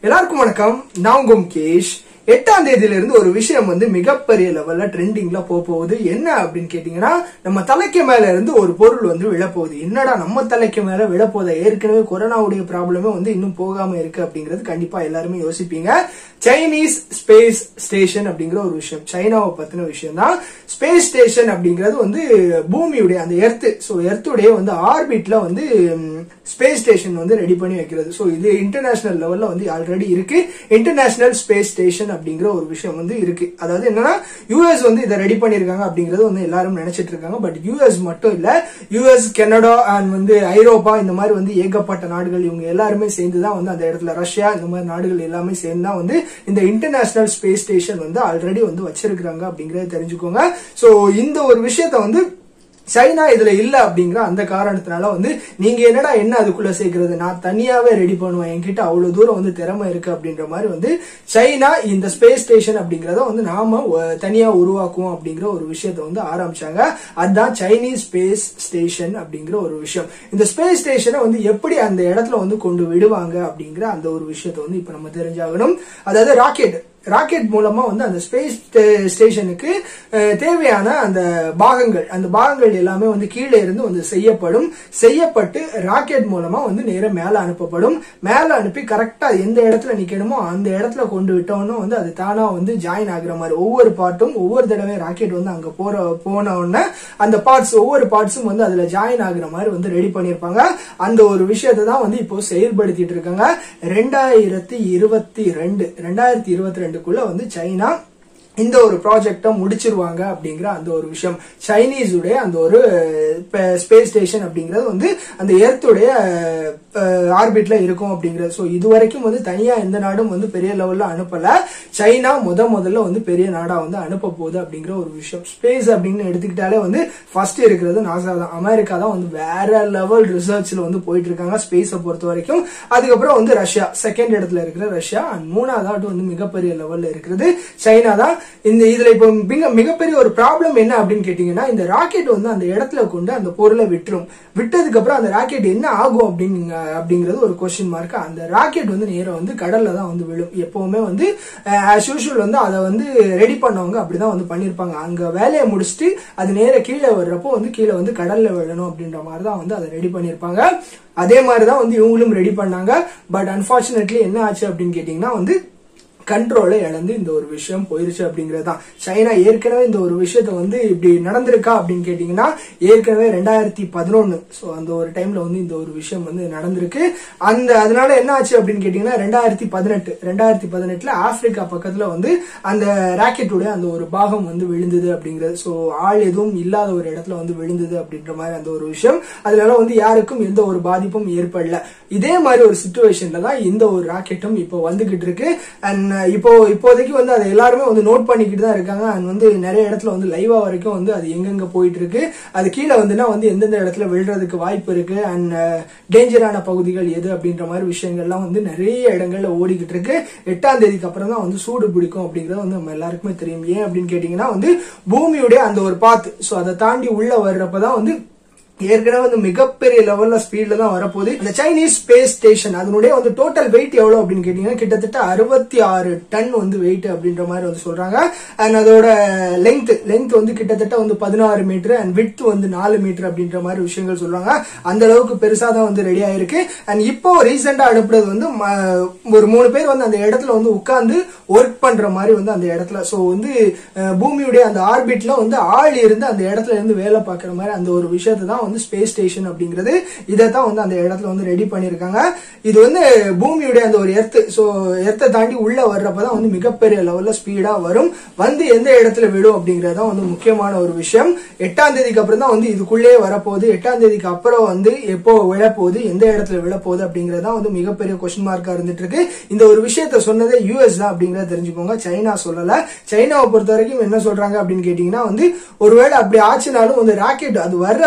எல்லாருக்கும் வணக்கம் நான் உங்க முகேஷ் எட்டாம் தேதியில இருந்து ஒரு விஷயம் வந்து மிகப்பெரிய லெவல்ல ட்ரெண்டிங்ல போக போகுது என்ன அப்படின்னு கேட்டீங்கன்னா நம்ம தலைக்கு மேல இருந்து ஒரு பொருள் வந்து விழப்போகுது என்னடா நம்ம தலைக்கு மேல விழப்போகுது ஏற்கனவே கொரோனாவுடைய ப்ராப்ளமே வந்து இன்னும் போகாம இருக்கு அப்படிங்கிறது கண்டிப்பா எல்லாருமே யோசிப்பீங்க சைனீஸ் ஸ்பேஸ் ஸ்டேஷன் அப்படிங்கிற ஒரு விஷயம் சைனாவை பத்தின விஷயம் தான் ஸ்பேஸ் ஸ்டேஷன் அப்படிங்கிறது வந்து பூமியுடைய அந்த எர்த் ஸோ எர்த்துடைய வந்து ஆர்பிட்ல வந்து ஸ்பேஸ் ஸ்டேஷன் வந்து ரெடி பண்ணி வைக்கிறது ஸோ இது இன்டர்நேஷனல் லெவல்ல வந்து ஆல்ரெடி இருக்கு இன்டர்நேஷனல் ஸ்பேஸ் ஸ்டேஷன் அப்படிங்கிற ஒரு விஷயம் வந்து இருக்கு அதாவது என்னன்னா யூஎஸ் வந்து இதை ரெடி பண்ணிருக்காங்க அப்படிங்கறது வந்து எல்லாரும் நினைச்சிட்டு இருக்காங்க பட் யூஎஸ் மட்டும் இல்ல யூஎஸ் கனடா அண்ட் வந்து ஐரோப்பா இந்த மாதிரி வந்து ஏகப்பட்ட நாடுகள் இவங்க எல்லாருமே சேர்ந்து தான் வந்து அந்த இடத்துல ரஷ்யா இந்த மாதிரி நாடுகள் எல்லாமே சேர்ந்து தான் வந்து இந்த இன்டர்நேஷனல் ஸ்பேஸ் ஸ்டேஷன் வந்து ஆல்ரெடி வந்து வச்சிருக்காங்க அப்படிங்கறத தெரிஞ்சுக்கோங்க சோ இந்த ஒரு விஷயத்த வந்து சைனா இதுல இல்ல அப்படிங்கிற அந்த காரணத்தினால வந்து நீங்க என்னடா என்ன அதுக்குள்ள சேர்க்கறது நான் தனியாவே ரெடி பண்ணுவேன் என்கிட்ட அவ்வளவு தூரம் வந்து திறமை இருக்கு அப்படின்ற மாதிரி வந்து சைனா இந்த ஸ்பேஸ் ஸ்டேஷன் அப்படிங்கறத வந்து நாம ஒ- தனியா உருவாக்குவோம் அப்படிங்கிற ஒரு விஷயத்த வந்து ஆரம்பிச்சாங்க அதுதான் சைனீஸ் ஸ்பேஸ் ஸ்டேஷன் அப்படிங்கிற ஒரு விஷயம் இந்த ஸ்பேஸ் ஸ்டேஷனை வந்து எப்படி அந்த இடத்துல வந்து கொண்டு விடுவாங்க அப்படிங்கிற அந்த ஒரு விஷயத்த வந்து இப்ப நம்ம தெரிஞ்சாகணும் அதாவது ராக்கெட் ராக்கெட் மூலமா வந்து அந்த ஸ்பேஸ் ஸ்டேஷனுக்கு அஹ், தேவையான அந்த பாகங்கள் அந்த பாகங்கள் எல்லாமே வந்து கீழே இருந்து வந்து செய்யப்படும் செய்யப்பட்டு ராக்கெட் மூலமா வந்து நேரா மேல அனுப்பப்படும் மேல அனுப்பி கரெக்டா எந்த இடத்துல நிக்கணுமோ அந்த இடத்துல கொண்டு விட்டோம்னா வந்து அது தானா வந்து ஜாயின் ஆகுற மாதிரி ஒவ்வொரு பார்ட்டும் ஒவ்வொரு தடவை ராக்கெட் வந்து அங்க போற போன உடனே அந்த பார்ட்ஸ் ஒவ்வொரு பார்ட்ஸும் வந்து அதுல ஜாயின் ஆகுற மாதிரி வந்து ரெடி பண்ணிருப்பாங்க அந்த ஒரு விஷயத்தை தான் வந்து இப்போ செயல்படுத்திட்டு இருக்காங்க ரெண்டாயிரத்தி இருபத்தி ரெண்டு ரெண்டாயிரத்தி இருபத்தி ரெண்டுக்குள்ள வந்து சைனா இந்த ஒரு ப்ராஜெக்டை முடிச்சிருவாங்க அப்படிங்கிற அந்த ஒரு விஷயம் சைனீஸுடைய அந்த ஒரு ஸ்பேஸ் ஸ்டேஷன் அப்படிங்கிறது வந்து அந்த எர்த்துடைய ஆர்பிட்ல இருக்கும் அப்படிங்கிறது ஸோ இது வரைக்கும் வந்து தனியா எந்த நாடும் வந்து பெரிய லெவல்ல அனுப்பல சைனா முத முதல்ல வந்து பெரிய நாடா வந்து அனுப்ப போகுது அப்படிங்கிற ஒரு விஷயம் ஸ்பேஸ் அப்படின்னு எடுத்துக்கிட்டாலே வந்து ஃபர்ஸ்ட் இருக்கிறது நாசா தான் அமெரிக்கா தான் வந்து வேற லெவல் ரிசர்ச்ல வந்து போயிட்டு இருக்காங்க ஸ்பேஸை பொறுத்த வரைக்கும் அதுக்கப்புறம் வந்து ரஷ்யா செகண்ட் இடத்துல இருக்கிற ரஷ்யா அண்ட் மூணாவது வந்து மிகப்பெரிய லெவல்ல இருக்கிறது சைனா தான் இந்த இதுல இப்போ மிக மிகப்பெரிய ஒரு ப்ராப்ளம் என்ன அப்படின்னு கேட்டீங்கன்னா இந்த ராக்கெட் வந்து அந்த இடத்துல கொண்டு அந்த பொருளை விட்டுரும் விட்டதுக்கு அப்புறம் அந்த ராக்கெட் என்ன ஆகும் அப்படின்னு அப்படிங்கிறது ஒரு கொஸ்டின் மார்க் அந்த ராக்கெட் வந்து நேரா வந்து கடல்ல தான் வந்து விழும் எப்பவுமே வந்து ஆஸ் யூஷுவல் வந்து அதை வந்து ரெடி பண்ணவங்க அப்படிதான் வந்து பண்ணிருப்பாங்க அங்க வேலையை முடிச்சுட்டு அது நேர கீழே வர்றப்போ வந்து கீழே வந்து கடல்ல விழணும் அப்படின்ற மாதிரி தான் வந்து அதை ரெடி பண்ணிருப்பாங்க அதே மாதிரி தான் வந்து இவங்களும் ரெடி பண்ணாங்க பட் அன்பார்ச்சுனேட்லி என்ன ஆச்சு அப்படின்னு கேட்டீங்கன்னா வந்து கண்ட்ரோலை இழந்து இந்த ஒரு விஷயம் போயிருச்சு அப்படிங்கிறது தான் சைனா ஏற்கனவே இந்த ஒரு விஷயத்த வந்து இப்படி நடந்திருக்கா அப்படின்னு கேட்டீங்கன்னா ஏற்கனவே ரெண்டாயிரத்தி பதினொன்னு ஸோ அந்த ஒரு டைம்ல வந்து இந்த ஒரு விஷயம் வந்து நடந்திருக்கு அந்த அதனால என்ன ஆச்சு அப்படின்னு கேட்டீங்கன்னா ரெண்டாயிரத்தி பதினெட்டு ரெண்டாயிரத்தி பதினெட்டுல ஆப்பிரிக்கா பக்கத்துல வந்து அந்த ராக்கெட்டுடைய அந்த ஒரு பாகம் வந்து விழுந்தது அப்படிங்கிறது ஸோ ஆள் எதுவும் இல்லாத ஒரு இடத்துல வந்து விழுந்தது அப்படின்ற மாதிரி அந்த ஒரு விஷயம் அதனால வந்து யாருக்கும் எந்த ஒரு பாதிப்பும் ஏற்படல இதே மாதிரி ஒரு சுச்சுவேஷன்ல தான் இந்த ஒரு ராக்கெட்டும் இப்போ வந்துகிட்டு இருக்கு அண்ட் இப்போ இப்போதைக்கு வந்து அதை எல்லாருமே வந்து நோட் பண்ணிக்கிட்டு தான் இருக்காங்க அண்ட் வந்து நிறைய இடத்துல வந்து லைவா வரைக்கும் வந்து அது எங்கெங்க போயிட்டு இருக்கு அது கீழே வந்துன்னா வந்து எந்தெந்த இடத்துல விழுறதுக்கு வாய்ப்பு இருக்கு அண்ட் டேஞ்சரான பகுதிகள் எது அப்படின்ற மாதிரி விஷயங்கள்லாம் வந்து நிறைய இடங்கள்ல ஓடிக்கிட்டு இருக்கு எட்டாம் தேதிக்கு அப்புறம் தான் வந்து சூடு பிடிக்கும் அப்படிங்கறது வந்து நம்ம எல்லாருக்குமே தெரியும் ஏன் அப்படின்னு கேட்டீங்கன்னா வந்து பூமியுடைய அந்த ஒரு பாத்து ஸோ அதை தாண்டி உள்ள வர்றப்பதான் வந்து ஏற்கனவே வந்து மிகப்பெரிய லெவல்ல ஸ்பீட்ல தான் வரப்போகுது இந்த சைனீஸ் ஸ்பேஸ் ஸ்டேஷன் அதனுடைய வந்து டோட்டல் வெயிட் எவ்வளவு அப்படின்னு கேட்டீங்கன்னா கிட்டத்தட்ட அறுபத்தி ஆறு டன் வந்து வெயிட் அப்படின்ற மாதிரி வந்து சொல்றாங்க அண்ட் அதோட லெங்த் லெங்த் வந்து கிட்டத்தட்ட வந்து பதினாறு மீட்டர் அண்ட் விட்த் வந்து நாலு மீட்டர் அப்படின்ற மாதிரி விஷயங்கள் சொல்றாங்க அந்த அளவுக்கு பெருசா தான் வந்து ரெடி ஆயிருக்கு அண்ட் இப்போ ரீசெண்டா அனுப்புறது வந்து ம- ஒரு மூணு பேர் வந்து அந்த இடத்துல வந்து உட்கார்ந்து ஒர்க் பண்ற மாதிரி வந்து அந்த இடத்துல சோ வந்து அஹ், பூமியுடைய அந்த ஆர்பிட்ல வந்து ஆள் இருந்து அந்த இடத்துல இருந்து வேலை பார்க்குற மாதிரி அந்த ஒரு விஷயத்தை தான் வந்து ஸ்பேஸ் ஸ்டேஷன் அப்படிங்கிறது இதை தான் வந்து அந்த இடத்துல வந்து ரெடி பண்ணியிருக்காங்க இது வந்து பூமியுடைய அந்த ஒரு எர்த்து ஸோ எர்த்தை தாண்டி உள்ள வர்றப்பதான் வந்து மிகப்பெரிய லெவல்ல ஸ்பீடா வரும் வந்து எந்த இடத்துல விடும் அப்படிங்கிறது தான் வந்து முக்கியமான ஒரு விஷயம் எட்டாம் தேதிக்கு அப்புறம் தான் வந்து இதுக்குள்ளே வரப்போகுது எட்டாம் தேதிக்கு அப்புறம் வந்து எப்போ விழப்போகுது எந்த இடத்துல விழப்போகுது அப்படிங்கிறது தான் வந்து மிகப்பெரிய கொஸ்டின் மார்க்கா இருந்துட்டு இருக்கு இந்த ஒரு விஷயத்த சொன்னதே யூஎஸ் தான் அப்படிங்கறத தெரிஞ்சுக்கோங்க சைனா சொல்லல சைனாவை பொறுத்த வரைக்கும் என்ன சொல்றாங்க அப்படின்னு கேட்டீங்கன்னா வந்து ஒருவேளை அப்படி ஆச்சுனாலும் வந்து ராக்கெட் அது வர்ற ஸ்பீட்ல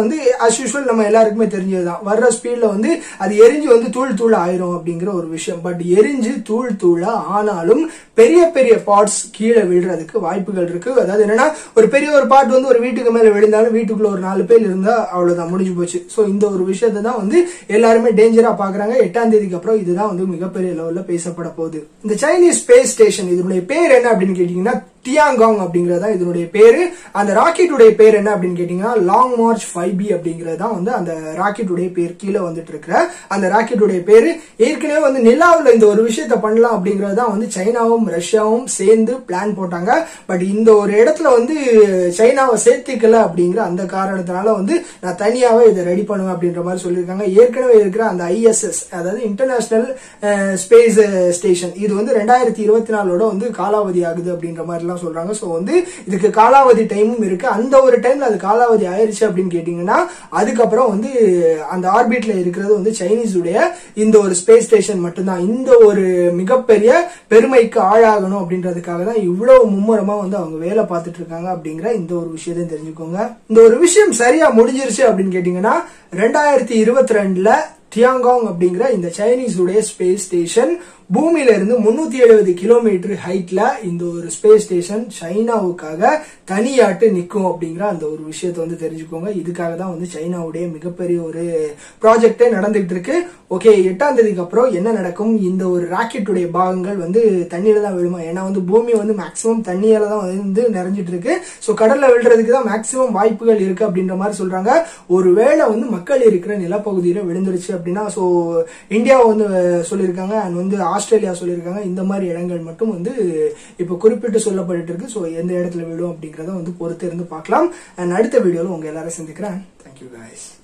வந்து அஸ் யூஸ்வல் நம்ம எல்லாருக்குமே தெரிஞ்சதுதான் வர்ற ஸ்பீட்ல வந்து அது எரிஞ்சு வந்து தூள் தூள் ஆயிரும் அப்படிங்கிற ஒரு விஷயம் பட் எரிஞ்சு தூள் தூளா ஆனாலும் பெரிய பெரிய பார்ட்ஸ் கீழே விழுறதுக்கு வாய்ப்புகள் இருக்கு அதாவது என்னன்னா ஒரு பெரிய ஒரு பார்ட் வந்து ஒரு வீட்டுக்கு மேல விழுந்தாலும் வீட்டுக்குள்ள ஒரு நாலு பேர் இருந்தா அவ்வளவுதான் முடிஞ்சு போச்சு சோ இந்த ஒரு விஷயத்தை தான் வந்து எல்லாருமே டேஞ்சரா பாக்குறாங்க எட்டாம் தேதிக்கு அப்புறம் இதுதான் வந்து மிகப்பெரிய லெவல்ல பேசப்பட போகுது இந்த சைனீஸ் ஸ்பேஸ் ஸ்டேஷன் இதனுடைய பேர் என்ன அப்படின்னு கேட்டீங்கன்னா டியாங்காங் அப்படிங்கறதா இதனுடைய பேரு அந்த ராக்கெட்டுடைய பேர் என்ன அப்படின்னு கேட்டீங்கன்னா லாங் மார்ச் ஃபைவ் பி அப்படிங்கிறது தான் வந்து அந்த ராக்கெட்டுடைய பேர் கீழே வந்துட்டு இருக்கிற அந்த ராக்கெட்டுடைய பேரு ஏற்கனவே வந்து நிலாவில் இந்த ஒரு விஷயத்த பண்ணலாம் அப்படிங்கறது தான் வந்து சைனாவும் ரஷ்யாவும் சேர்ந்து பிளான் போட்டாங்க பட் இந்த ஒரு இடத்துல வந்து சைனாவை சேர்த்துக்கல அப்படிங்கிற அந்த காரணத்தினால வந்து நான் தனியாவே இதை ரெடி பண்ணுவேன் அப்படின்ற மாதிரி சொல்லியிருக்காங்க ஏற்கனவே இருக்கிற அந்த ஐஎஸ்எஸ் அதாவது இன்டர்நேஷனல் ஸ்பேஸ் ஸ்டேஷன் இது வந்து ரெண்டாயிரத்தி இருபத்தி நாலோட வந்து காலாவதி ஆகுது அப்படின்ற மாதிரி எல்லாம் சொல்றாங்க ஸோ வந்து இதுக்கு காலாவதி டைமும் இருக்கு அந்த ஒரு டைம்ல அது காலாவதி ஆயிருச்சு அப்படின்னு கேட்டீங்கன்னா அதுக்கப்புறம் வந்து அந்த ஆர்பிட்ல இருக்கிறது வந்து சைனீஸ் உடைய இந்த ஒரு ஸ்பேஸ் ஸ்டேஷன் மட்டும்தான் இந்த ஒரு மிகப்பெரிய பெருமைக்கு ஆளாகணும் அப்படின்றதுக்காக தான் இவ்வளவு மும்முரமா வந்து அவங்க வேலை பார்த்துட்டு இருக்காங்க அப்படிங்கிற இந்த ஒரு விஷயத்தையும் தெரிஞ்சுக்கோங்க இந்த ஒரு விஷயம் சரியா முடிஞ்சிருச்சு அப்படின்னு கேட்டீங்கன்னா ரெண்டாயிரத்தி இருபத்தி ரெண்டுல டியாங்காங் அப்படிங்கிற இந்த சைனீஸ் உடைய ஸ்பேஸ் ஸ்டேஷன் பூமியில இருந்து முன்னூத்தி எழுபது கிலோமீட்டர் ஹைட்ல இந்த ஒரு ஸ்பேஸ் ஸ்டேஷன் சைனாவுக்காக தனியாட்டு நிற்கும் அப்படிங்கிற அந்த ஒரு விஷயத்தை வந்து தெரிஞ்சுக்கோங்க இதுக்காக தான் வந்து சைனாவுடைய மிகப்பெரிய ஒரு ப்ராஜெக்டே நடந்துகிட்டு இருக்கு ஓகே எட்டாம் தேதிக்கு அப்புறம் என்ன நடக்கும் இந்த ஒரு ராக்கெட்டுடைய பாகங்கள் வந்து தண்ணியில தான் விழுமா ஏன்னா வந்து பூமி வந்து மேக்சிமம் தண்ணியால தான் வந்து நிறைஞ்சிட்டு இருக்கு ஸோ கடல்ல விழுறதுக்கு தான் மேக்சிமம் வாய்ப்புகள் இருக்கு அப்படின்ற மாதிரி சொல்றாங்க ஒருவேளை வந்து மக்கள் இருக்கிற நிலப்பகுதியில விழுந்துருச்சு அப்படின்னா ஸோ இந்தியா வந்து சொல்லியிருக்காங்க அண்ட் வந்து ஆஸ்திரேலியா சொல்லியிருக்காங்க இந்த மாதிரி இடங்கள் மட்டும் வந்து இப்போ குறிப்பிட்டு சொல்லப்பட்டு இருக்கு ஸோ எந்த இடத்துல விடும் அப்படிங்கிறத வந்து பொறுத்து இருந்து பார்க்கலாம் அண்ட் அடுத்த வீடியோவில் உங்க எல்லாரும் சந்திக்கிறேன் தேங்க்யூ guys